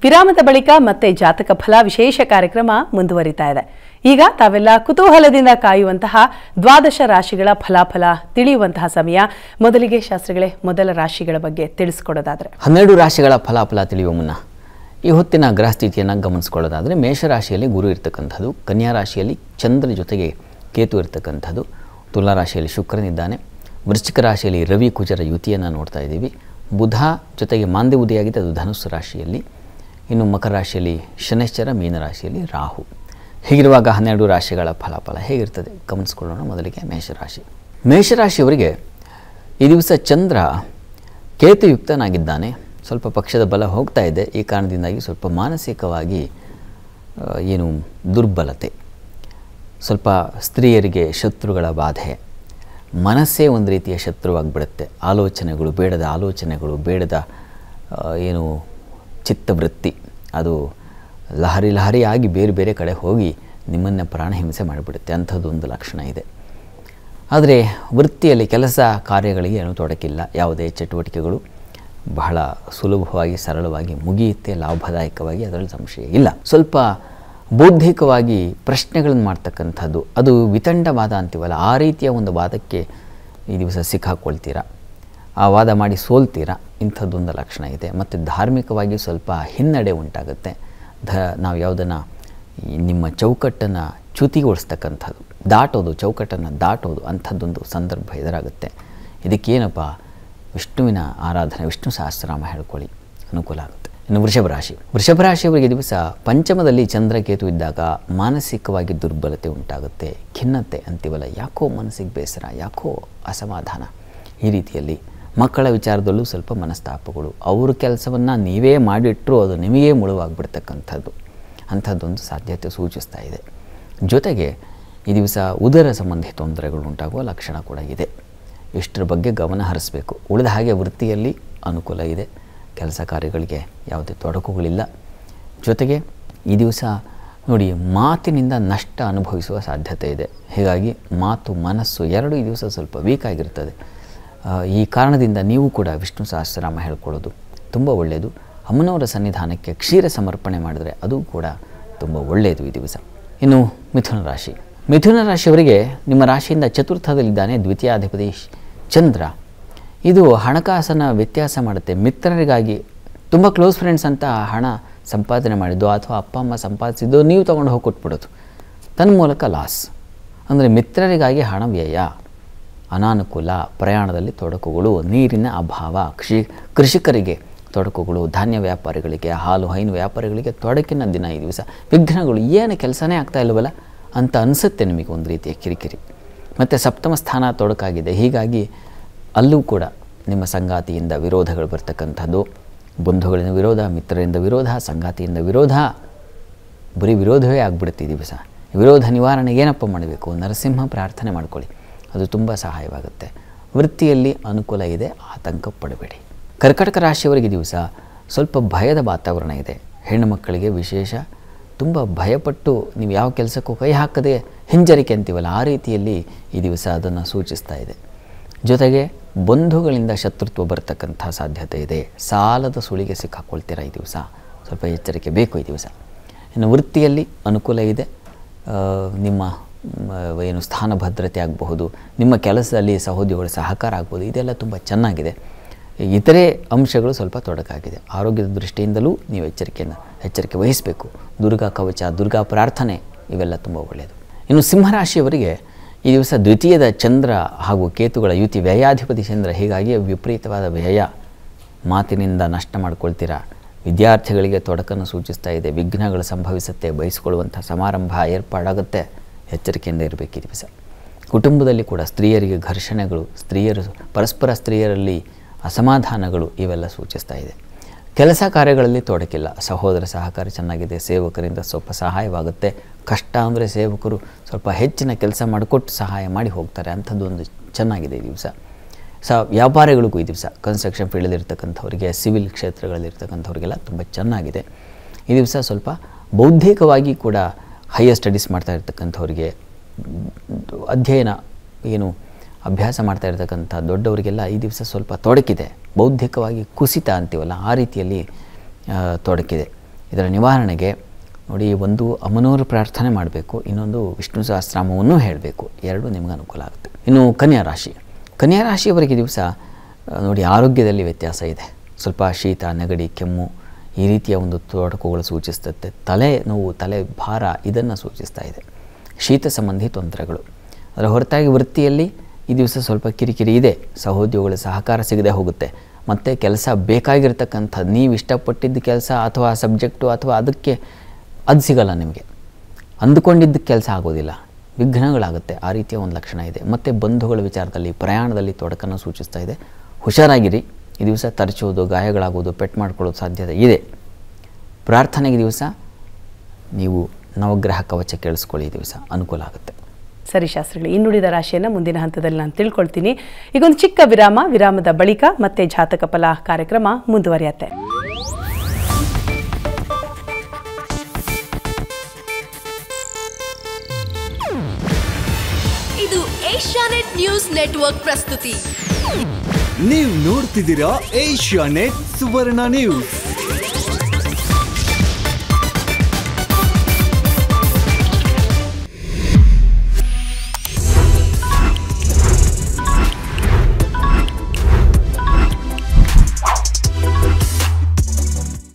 ವಿರಾಮದ ಬಳಿಕ ಮತ್ತೆ ಜಾತಕ ಫಲ ವಿಶೇಷ ಕಾರ್ಯಕ್ರಮ ಮುಂದುವರಿತಾ ಇದೆ ಈಗ ತಾವೆಲ್ಲ ಕುತೂಹಲದಿಂದ ಕಾಯುವಂತಹ ದ್ವಾದಶ ರಾಶಿಗಳ ಫಲಾಫಲ ತಿಳಿಯುವಂತಹ ಸಮಯ ಮೊದಲಿಗೆ ಶಾಸ್ತ್ರಿಗಳೇ ಮೊದಲ ರಾಶಿಗಳ ಬಗ್ಗೆ ತಿಳಿಸ್ಕೊಡೋದಾದ್ರೆ ಹನ್ನೆರಡು ರಾಶಿಗಳ ಫಲಾಫಲ ತಿಳಿಯುವ ಮುನ್ನ ಈ ಹೊತ್ತಿನ ಗ್ರಹಸ್ಥಿತಿಯನ್ನು ಗಮನಿಸ್ಕೊಳ್ಳೋದಾದರೆ ಮೇಷರಾಶಿಯಲ್ಲಿ ಗುರು ಇರ್ತಕ್ಕಂಥದ್ದು ಕನ್ಯಾ ರಾಶಿಯಲ್ಲಿ ಚಂದ್ರ ಜೊತೆಗೆ ಕೇತು ಇರ್ತಕ್ಕಂಥದ್ದು ತುಲಾ ರಾಶಿಯಲ್ಲಿ ಶುಕ್ರನಿದ್ದಾನೆ ವೃಶ್ಚಿಕ ರಾಶಿಯಲ್ಲಿ ರವಿ ಕುಜರ ಯುತಿಯನ್ನು ನೋಡ್ತಾ ಇದ್ದೀವಿ ಬುಧ ಜೊತೆಗೆ ಮಾಂದ್ಯ ಉದಯಾಗಿದೆ ಅದು ಧನುಸ್ಸು ರಾಶಿಯಲ್ಲಿ ಇನ್ನು ಮಕರ ರಾಶಿಯಲ್ಲಿ ಶನೈಶ್ಚರ ಮೀನರಾಶಿಯಲ್ಲಿ ರಾಹು ಹೀಗಿರುವಾಗ ಹನ್ನೆರಡು ರಾಶಿಗಳ ಫಲಾಫಲ ಹೇಗಿರ್ತದೆ ಗಮನಿಸ್ಕೊಳ್ಳೋಣ ಮೊದಲಿಗೆ ಮೇಷರಾಶಿ ಮೇಷರಾಶಿಯವರಿಗೆ ಈ ದಿವಸ ಚಂದ್ರ ಕೇತುಯುಕ್ತನಾಗಿದ್ದಾನೆ ಸ್ವಲ್ಪ ಪಕ್ಷದ ಬಲ ಹೋಗ್ತಾ ಇದೆ ಈ ಕಾರಣದಿಂದಾಗಿ ಸ್ವಲ್ಪ ಮಾನಸಿಕವಾಗಿ ಆ, ಏನು ದುರ್ಬಲತೆ ಸ್ವಲ್ಪ ಸ್ತ್ರೀಯರಿಗೆ ಶತ್ರುಗಳ ಬಾಧೆ ಮನಸ್ಸೇ ಒಂದು ರೀತಿಯ ಶತ್ರುವಾಗಿಬಿಡುತ್ತೆ ಆಲೋಚನೆಗಳು ಬೇಡದ ಆಲೋಚನೆಗಳು ಬೇಡದ ಆ, ಏನು ಚಿತ್ತವೃತ್ತಿ ಅದು ಲಹರಿ ಲಹರಿಯಾಗಿ ಬೇರೆ ಬೇರೆ ಕಡೆ ಹೋಗಿ ನಿಮ್ಮನ್ನು ಪ್ರಾಣಹಿಂಸೆ ಮಾಡಿಬಿಡುತ್ತೆ ಅಂಥದ್ದು ಒಂದು ಲಕ್ಷಣ ಇದೆ ಆದರೆ ವೃತ್ತಿಯಲ್ಲಿ ಕೆಲಸ ಕಾರ್ಯಗಳಿಗೆ ಏನೂ ತೊಡಕಿಲ್ಲ ಯಾವುದೇ ಚಟುವಟಿಕೆಗಳು ಬಹಳ ಸುಲಭವಾಗಿ ಸರಳವಾಗಿ ಮುಗಿಯುತ್ತೆ ಲಾಭದಾಯಕವಾಗಿ ಅದರಲ್ಲಿ ಸಂಶಯ ಇಲ್ಲ ಸ್ವಲ್ಪ ಬೌದ್ಧಿಕವಾಗಿ ಪ್ರಶ್ನೆಗಳನ್ನು ಮಾಡ್ತಕ್ಕಂಥದ್ದು ಅದು ವಿತಂಡವಾದ ಅಂತೀವಲ್ಲ ಆ ರೀತಿಯ ಒಂದು ವಾದಕ್ಕೆ ಈ ದಿವಸ ಸಿಕ್ಕಾಕೊಳ್ತೀರಾ ಆ ವಾದ ಮಾಡಿ ಸೋಲ್ತೀರಾ ಇಂಥದ್ದೊಂದು ಲಕ್ಷಣ ಇದೆ ಮತ್ತು ಧಾರ್ಮಿಕವಾಗಿ ಸ್ವಲ್ಪ ಹಿನ್ನಡೆ ಉಂಟಾಗುತ್ತೆ ಧ ನಾವು ಯಾವುದನ್ನು ಈ ನಿಮ್ಮ ಚೌಕಟ್ಟನ್ನು ಚ್ಯುತಿಗೊಳಿಸ್ತಕ್ಕಂಥದ್ದು ದಾಟೋದು ಚೌಕಟ್ಟನ್ನು ದಾಟೋದು ಅಂಥದ್ದೊಂದು ಸಂದರ್ಭ ಎದುರಾಗುತ್ತೆ ಇದಕ್ಕೇನಪ್ಪ ವಿಷ್ಣುವಿನ ಆರಾಧನೆ ವಿಷ್ಣು ಸಹಸ್ರನಾಮ ಹೇಳ್ಕೊಳ್ಳಿ ಅನುಕೂಲ ಆಗುತ್ತೆ ಇನ್ನು ವೃಷಭ ರಾಶಿ ವೃಷಭ ರಾಶಿಯವರಿಗೆ ದಿವಸ ಪಂಚಮದಲ್ಲಿ ಚಂದ್ರಕೇತು ಇದ್ದಾಗ ಮಾನಸಿಕವಾಗಿ ದುರ್ಬಲತೆ ಉಂಟಾಗುತ್ತೆ ಖಿನ್ನತೆ ಅಂತೀವಲ್ಲ ಯಾಕೋ ಮನಸ್ಸಿಗೆ ಬೇಸರ ಯಾಕೋ ಅಸಮಾಧಾನ ಈ ರೀತಿಯಲ್ಲಿ ಮಕ್ಕಳ ವಿಚಾರದಲ್ಲೂ ಸ್ವಲ್ಪ ಮನಸ್ತಾಪಗಳು ಅವ್ರ ಕೆಲಸವನ್ನು ನೀವೇ ಮಾಡಿಟ್ಟರೂ ಅದು ನಿಮಗೇ ಮುಳುವಾಗಿಬಿಡ್ತಕ್ಕಂಥದ್ದು ಅಂಥದ್ದೊಂದು ಸಾಧ್ಯತೆ ಸೂಚಿಸ್ತಾ ಇದೆ ಜೊತೆಗೆ ಈ ದಿವಸ ಉದರ ಸಂಬಂಧಿ ತೊಂದರೆಗಳು ಉಂಟಾಗುವ ಲಕ್ಷಣ ಕೂಡ ಇದೆ ಇಷ್ಟರ ಬಗ್ಗೆ ಗಮನ ಹರಿಸಬೇಕು ಉಳಿದ ಹಾಗೆ ವೃತ್ತಿಯಲ್ಲಿ ಅನುಕೂಲ ಇದೆ ಕೆಲಸ ಕಾರ್ಯಗಳಿಗೆ ಯಾವುದೇ ತೊಡಕುಗಳಿಲ್ಲ ಜೊತೆಗೆ ಈ ದಿವಸ ನೋಡಿ ಮಾತಿನಿಂದ ನಷ್ಟ ಅನುಭವಿಸುವ ಸಾಧ್ಯತೆ ಇದೆ ಹೀಗಾಗಿ ಮಾತು ಮನಸ್ಸು ಎರಡೂ ಈ ದಿವಸ ಸ್ವಲ್ಪ ವೀಕ್ ಆಗಿರ್ತದೆ ಆ, ಈ ಕಾರಣದಿಂದ ನೀವು ಕೂಡ ವಿಷ್ಣು ಸಹಸ್ರನಾಮ ಹೇಳ್ಕೊಳ್ಳೋದು ತುಂಬ ಒಳ್ಳೆಯದು ಅಮ್ಮನವರ ಸನ್ನಿಧಾನಕ್ಕೆ ಕ್ಷೀರ ಸಮರ್ಪಣೆ ಮಾಡಿದರೆ ಅದು ಕೂಡ ತುಂಬ ಒಳ್ಳೆಯದು ಈ ದಿವಸ ಇನ್ನು ಮಿಥುನ ರಾಶಿ ಮಿಥುನ ರಾಶಿಯವರಿಗೆ ನಿಮ್ಮ ರಾಶಿಯಿಂದ ಚತುರ್ಥದಲ್ಲಿದ್ದಾನೆ ದ್ವಿತೀಯಾಧಿಪತಿ ಶ್- ಚಂದ್ರ ಇದು ಹಣಕಾಸನ್ನು ವ್ಯತ್ಯಾಸ ಮಾಡುತ್ತೆ ಮಿತ್ರರಿಗಾಗಿ ತುಂಬ ಕ್ಲೋಸ್ ಫ್ರೆಂಡ್ಸ್ ಅಂತ ಹಣ ಸಂಪಾದನೆ ಮಾಡಿದ್ದು ಅಥವಾ ಅಪ್ಪ ಅಮ್ಮ ಸಂಪಾದಿಸಿದ್ದು ನೀವು ತೊಗೊಂಡು ಹೋಗಿ ಕೊಟ್ಬಿಡೋದು ತನ್ನ ಮೂಲಕ ಲಾಸ್ ಅಂದರೆ ಮಿತ್ರರಿಗಾಗಿ ಹಣ ವ್ಯಯ ಅನಾನುಕೂಲ ಪ್ರಯಾಣದಲ್ಲಿ ತೊಡಕುಗಳು ನೀರಿನ ಅಭಾವ ಕೃಷಿ ಕೃಷಿಕರಿಗೆ ತೊಡಕುಗಳು ಧಾನ್ಯ ವ್ಯಾಪಾರಿಗಳಿಗೆ ಹಾಲು ಹೈನು ವ್ಯಾಪಾರಿಗಳಿಗೆ ತೊಡಕಿನ ದಿನ ಈ ದಿವಸ ವಿಘ್ನಗಳು ಏನು ಕೆಲಸನೇ ಆಗ್ತಾ ಇಲ್ವಲ್ಲ ಅಂತ ಅನಿಸುತ್ತೆ ನಿಮಗೆ ಒಂದು ರೀತಿಯ ಕಿರಿಕಿರಿ ಮತ್ತು ಸಪ್ತಮ ಸ್ಥಾನ ತೊಡಕಾಗಿದೆ ಹೀಗಾಗಿ ಅಲ್ಲೂ ಕೂಡ ನಿಮ್ಮ ಸಂಗಾತಿಯಿಂದ ವಿರೋಧಗಳು ಬರ್ತಕ್ಕಂಥದ್ದು ಬಂಧುಗಳಿಂದ ವಿರೋಧ ಮಿತ್ರರಿಂದ ವಿರೋಧ ಸಂಗಾತಿಯಿಂದ ವಿರೋಧ ಬರೀ ವಿರೋಧವೇ ಆಗ್ಬಿಡುತ್ತೆ ಈ ದಿವಸ ವಿರೋಧ ನಿವಾರಣೆಗೆ ಏನಪ್ಪ ಮಾಡಬೇಕು ನರಸಿಂಹ ಪ್ರಾರ್ಥನೆ ಮಾಡ್ಕೊಳ್ಳಿ ಅದು ತುಂಬ ಸಹಾಯವಾಗುತ್ತೆ ವೃತ್ತಿಯಲ್ಲಿ ಅನುಕೂಲ ಇದೆ ಆತಂಕ ಪಡಬೇಡಿ ಕರ್ಕಟಕ ರಾಶಿಯವರಿಗೆ ಈ ದಿವಸ ಸ್ವಲ್ಪ ಭಯದ ವಾತಾವರಣ ಇದೆ ಹೆಣ್ಣು ಮಕ್ಕಳಿಗೆ ವಿಶೇಷ ತುಂಬ ಭಯಪಟ್ಟು ನೀವು ಯಾವ ಕೆಲಸಕ್ಕೂ ಕೈ ಹಾಕದೆ ಹಿಂಜರಿಕೆ ಅಂತೀವಲ್ಲ ಆ ರೀತಿಯಲ್ಲಿ ಈ ದಿವಸ ಅದನ್ನು ಸೂಚಿಸ್ತಾ ಇದೆ ಜೊತೆಗೆ ಬಂಧುಗಳಿಂದ ಶತ್ರುತ್ವ ಬರ್ತಕ್ಕಂಥ ಸಾಧ್ಯತೆ ಇದೆ ಸಾಲದ ಸುಳಿಗೆ ಸಿಕ್ಕಾಕೊಳ್ತೀರಾ ಈ ದಿವಸ ಸ್ವಲ್ಪ ಎಚ್ಚರಿಕೆ ಬೇಕು ಈ ದಿವಸ ಇನ್ನು ವೃತ್ತಿಯಲ್ಲಿ ಅನುಕೂಲ ಇದೆ ಆ, ನಿಮ್ಮ ಮ, ಏನು ಸ್ಥಾನ ಭದ್ರತೆ ಆಗಬಹುದು ನಿಮ್ಮ ಕೆಲಸದಲ್ಲಿ ಸಹೋದ್ಯೋಗಿಗಳ ಸಹಕಾರ ಆಗ್ಬೋದು ಇದೆಲ್ಲ ತುಂಬ ಚೆನ್ನಾಗಿದೆ ಇತರೆ ಅಂಶಗಳು ಸ್ವಲ್ಪ ತೊಡಕಾಗಿದೆ ಆರೋಗ್ಯದ ದೃಷ್ಟಿಯಿಂದಲೂ ನೀವು ಎಚ್ಚರಿಕೆಯನ್ನು ಎಚ್ಚರಿಕೆ ವಹಿಸಬೇಕು ದುರ್ಗಾ ಕವಚ ದುರ್ಗಾ ಪ್ರಾರ್ಥನೆ ಇವೆಲ್ಲ ತುಂಬ ಒಳ್ಳೆಯದು ಇನ್ನು ಸಿಂಹರಾಶಿಯವರಿಗೆ ಈ ದಿವಸ ದ್ವಿತೀಯದ ಚಂದ್ರ ಹಾಗೂ ಕೇತುಗಳ ಯುತಿ ವ್ಯಯಾಧಿಪತಿ ಚಂದ್ರ ಹೀಗಾಗಿ ವಿಪರೀತವಾದ ವ್ಯಯ ಮಾತಿನಿಂದ ನಷ್ಟ ಮಾಡ್ಕೊಳ್ತೀರಾ ವಿದ್ಯಾರ್ಥಿಗಳಿಗೆ ತೊಡಕನ್ನು ಸೂಚಿಸ್ತಾ ಇದೆ ವಿಘ್ನಗಳು ಸಂಭವಿಸುತ್ತೆ ಬಯಸಿಕೊಳ್ಳುವಂಥ ಸಮಾರಂಭ ಏರ್ಪಾಡಾಗುತ್ತೆ ಎಚ್ಚರಿಕೆಯಿಂದ ಇರಬೇಕು ಈ ದಿವಸ ಕುಟುಂಬದಲ್ಲಿ ಕೂಡ ಸ್ತ್ರೀಯರಿಗೆ ಘರ್ಷಣೆಗಳು ಸ್ತ್ರೀಯರು ಪರಸ್ಪರ ಸ್ತ್ರೀಯರಲ್ಲಿ ಅಸಮಾಧಾನಗಳು ಇವೆಲ್ಲ ಸೂಚಿಸ್ತಾ ಇದೆ ಕೆಲಸ ಕಾರ್ಯಗಳಲ್ಲಿ ತೊಡಕಿಲ್ಲ ಸಹೋದರ ಸಹಕಾರ ಚೆನ್ನಾಗಿದೆ ಸೇವಕರಿಂದ ಸ್ವಲ್ಪ ಸಹಾಯವಾಗುತ್ತೆ ಕಷ್ಟ ಅಂದರೆ ಸೇವಕರು ಸ್ವಲ್ಪ ಹೆಚ್ಚಿನ ಕೆಲಸ ಮಾಡಿಕೊಟ್ಟು ಸಹಾಯ ಮಾಡಿ ಹೋಗ್ತಾರೆ ಅಂಥದ್ದೊಂದು ಚೆನ್ನಾಗಿದೆ ಈ ದಿವಸ ಸ ವ್ಯಾಪಾರಿಗಳಿಗೂ ಈ ದಿವಸ ಕನ್ಸ್ಟ್ರಕ್ಷನ್ ಫೀಲ್ಡಲ್ಲಿರ್ತಕ್ಕಂಥವ್ರಿಗೆ ಸಿವಿಲ್ ಕ್ಷೇತ್ರಗಳಲ್ಲಿರ್ತಕ್ಕಂಥವ್ರಿಗೆಲ್ಲ ತುಂಬ ಚೆನ್ನಾಗಿದೆ ಈ ದಿವಸ ಸ್ವಲ್ಪ ಬೌದ್ಧಿಕವಾಗಿ ಕೂಡ ಹೈಯರ್ ಸ್ಟಡೀಸ್ ಮಾಡ್ತಾ ಇರ್ತಕ್ಕಂಥವ್ರಿಗೆ ಅಧ್ಯಯನ ಏನು ಅಭ್ಯಾಸ ಮಾಡ್ತಾ ಇರ್ತಕ್ಕಂಥ ದೊಡ್ಡವರಿಗೆಲ್ಲ ಈ ದಿವಸ ಸ್ವಲ್ಪ ತೊಡಕಿದೆ ಬೌದ್ಧಿಕವಾಗಿ ಕುಸಿತ ಅಂತೀವಲ್ಲ ಆ ರೀತಿಯಲ್ಲಿ ಆ, ತೊಡಕಿದೆ ಇದರ ನಿವಾರಣೆಗೆ ನೋಡಿ ಒಂದು ಅಮ್ಮನವರು ಪ್ರಾರ್ಥನೆ ಮಾಡಬೇಕು ಇನ್ನೊಂದು ವಿಷ್ಣು ಸಹಸ್ರನಾಮವನ್ನು ಹೇಳಬೇಕು ಎರಡು ನಿಮ್ಗೆ ಅನುಕೂಲ ಆಗುತ್ತೆ ಇನ್ನು ಕನ್ಯಾ ರಾಶಿ ಕನ್ಯಾ ರಾಶಿಯವರಿಗೆ ದಿವಸ ಆ, ನೋಡಿ ಆರೋಗ್ಯದಲ್ಲಿ ವ್ಯತ್ಯಾಸ ಇದೆ ಸ್ವಲ್ಪ ಶೀತ ನೆಗಡಿ ಕೆಮ್ಮು ಈ ರೀತಿಯ ಒಂದು ತೊಡಕುಗಳು ಸೂಚಿಸುತ್ತೆ ತಲೆ ನೋವು ತಲೆ ಭಾರ ಇದನ್ನು ಸೂಚಿಸ್ತಾ ಇದೆ ಶೀತ ಸಂಬಂಧಿ ತೊಂದರೆಗಳು ಅದರ ಹೊರತಾಗಿ ವೃತ್ತಿಯಲ್ಲಿ ಈ ದಿವಸ ಸ್ವಲ್ಪ ಕಿರಿಕಿರಿ ಇದೆ ಸಹೋದ್ಯೋಗಿಗಳ ಸಹಕಾರ ಸಿಗದೆ ಹೋಗುತ್ತೆ ಮತ್ತು ಕೆಲಸ ಬೇಕಾಗಿರ್ತಕ್ಕಂಥ ನೀವು ಇಷ್ಟಪಟ್ಟಿದ್ದ ಕೆಲಸ ಅಥವಾ ಸಬ್ಜೆಕ್ಟು ಅಥವಾ ಅದಕ್ಕೆ ಅದು ಸಿಗಲ್ಲ ನಿಮಗೆ ಅಂದುಕೊಂಡಿದ್ದ ಕೆಲಸ ಆಗೋದಿಲ್ಲ ವಿಘ್ನಗಳಾಗುತ್ತೆ ಆ ರೀತಿಯ ಒಂದು ಲಕ್ಷಣ ಇದೆ ಮತ್ತು ಬಂಧುಗಳ ವಿಚಾರದಲ್ಲಿ ಪ್ರಯಾಣದಲ್ಲಿ ತೊಡಕನ್ನು ಸೂಚಿಸ್ತಾ ಇದೆ ಹುಷಾರಾಗಿರಿ ಈ ದಿವಸ ತರಚೋದು ಗಾಯಗಳಾಗೋದು ಪೆಟ್ಟು ಮಾಡ್ಕೊಳ್ಳೋದು ಸಾಧ್ಯತೆ ಇದೆ ಪ್ರಾರ್ಥನೆಗೆ ದಿವಸ ನೀವು ನವಗ್ರಹ ಕವಚ ಕೇಳಿಸ್ಕೊಳ್ಳಿ ಈ ದಿವಸ ಅನುಕೂಲ ಆಗುತ್ತೆ ಸರಿ ಶಾಸ್ತ್ರಿಗಳು ಇನ್ನುಳಿದ ರಾಶಿಯನ್ನು ಮುಂದಿನ ಹಂತದಲ್ಲಿ ನಾನು ತಿಳ್ಕೊಳ್ತೀನಿ ಈಗೊಂದು ಚಿಕ್ಕ ವಿರಾಮ ವಿರಾಮದ ಬಳಿಕ ಮತ್ತೆ ಜಾತಕ ಫಲ ಕಾರ್ಯಕ್ರಮ ಮುಂದುವರಿಯತ್ತೆ ಇದು ಏಷ್ಯಾನೆಟ್ ನ್ಯೂಸ್ ನೆಟ್ವರ್ಕ್ ಪ್ರಸ್ತುತಿ ನೀವು ನೋಡ್ತಿದ್ದೀರಾ ಏಷ್ಯಾ ನೆಟ್ ಸುವರ್ಣ ನ್ಯೂಸ್